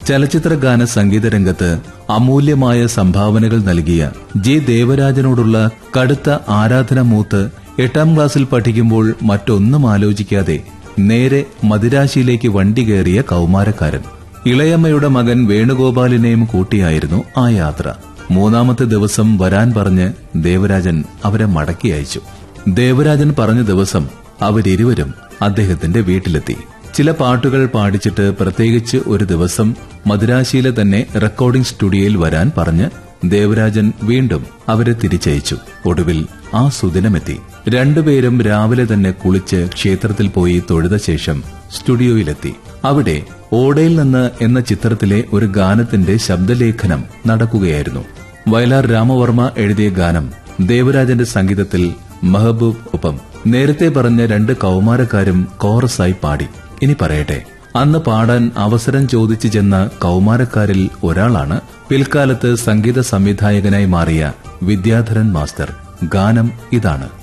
ചലച്ചിത്ര ഗാന സംഗീത രംഗത്ത് അമൂല്യമായ സംഭാവനകൾ നൽകിയ ജി ദേവരാജനോടുള്ള കടുത്ത ആരാധന മൂത്ത് എട്ടാം ക്ലാസ്സിൽ പഠിക്കുമ്പോൾ മറ്റൊന്നും ആലോചിക്കാതെ നേരെ മദിരാശിയിലേക്ക് വണ്ടി കയറിയ കൗമാരക്കാരൻ ഇളയമ്മയുടെ മകൻ വേണുഗോപാലിനെയും കൂട്ടിയായിരുന്നു ആ യാത്ര മൂന്നാമത്തെ ദിവസം വരാൻ പറഞ്ഞ് ദേവരാജൻ അവരെ മടക്കി അയച്ചു ദേവരാജൻ പറഞ്ഞ ദിവസം അവരിരുവരും അദ്ദേഹത്തിന്റെ വീട്ടിലെത്തി ചില പാട്ടുകൾ പാടിച്ചിട്ട് പ്രത്യേകിച്ച് ഒരു ദിവസം മദുരാശിയിലെ തന്നെ റെക്കോർഡിംഗ് സ്റ്റുഡിയോയിൽ വരാൻ പറഞ്ഞ് ദേവരാജൻ വീണ്ടും അവരെ തിരിച്ചയച്ചു ഒടുവിൽ ആ സുദിനമെത്തി രണ്ടുപേരും രാവിലെ തന്നെ കുളിച്ച് ക്ഷേത്രത്തിൽ പോയി തൊഴുത ശേഷം സ്റ്റുഡിയോയിലെത്തി അവിടെ ഓടയിൽ നിന്ന് എന്ന ചിത്രത്തിലെ ഒരു ഗാനത്തിന്റെ ശബ്ദലേഖനം നടക്കുകയായിരുന്നു വയലാർ രാമവർമ്മ എഴുതിയ ഗാനം ദേവരാജന്റെ സംഗീതത്തിൽ മെഹബൂബ് ഒപ്പം നേരത്തെ പറഞ്ഞ രണ്ട് കൗമാരക്കാരും കോറസായി പാടി ഇനി പറയട്ടെ അന്ന് പാടാൻ അവസരം ചോദിച്ചു ചെന്ന കൗമാരക്കാരിൽ ഒരാളാണ് പിൽക്കാലത്ത് സംഗീത സംവിധായകനായി മാറിയ വിദ്യാധരൻ മാസ്റ്റർ ഗാനം ഇതാണ്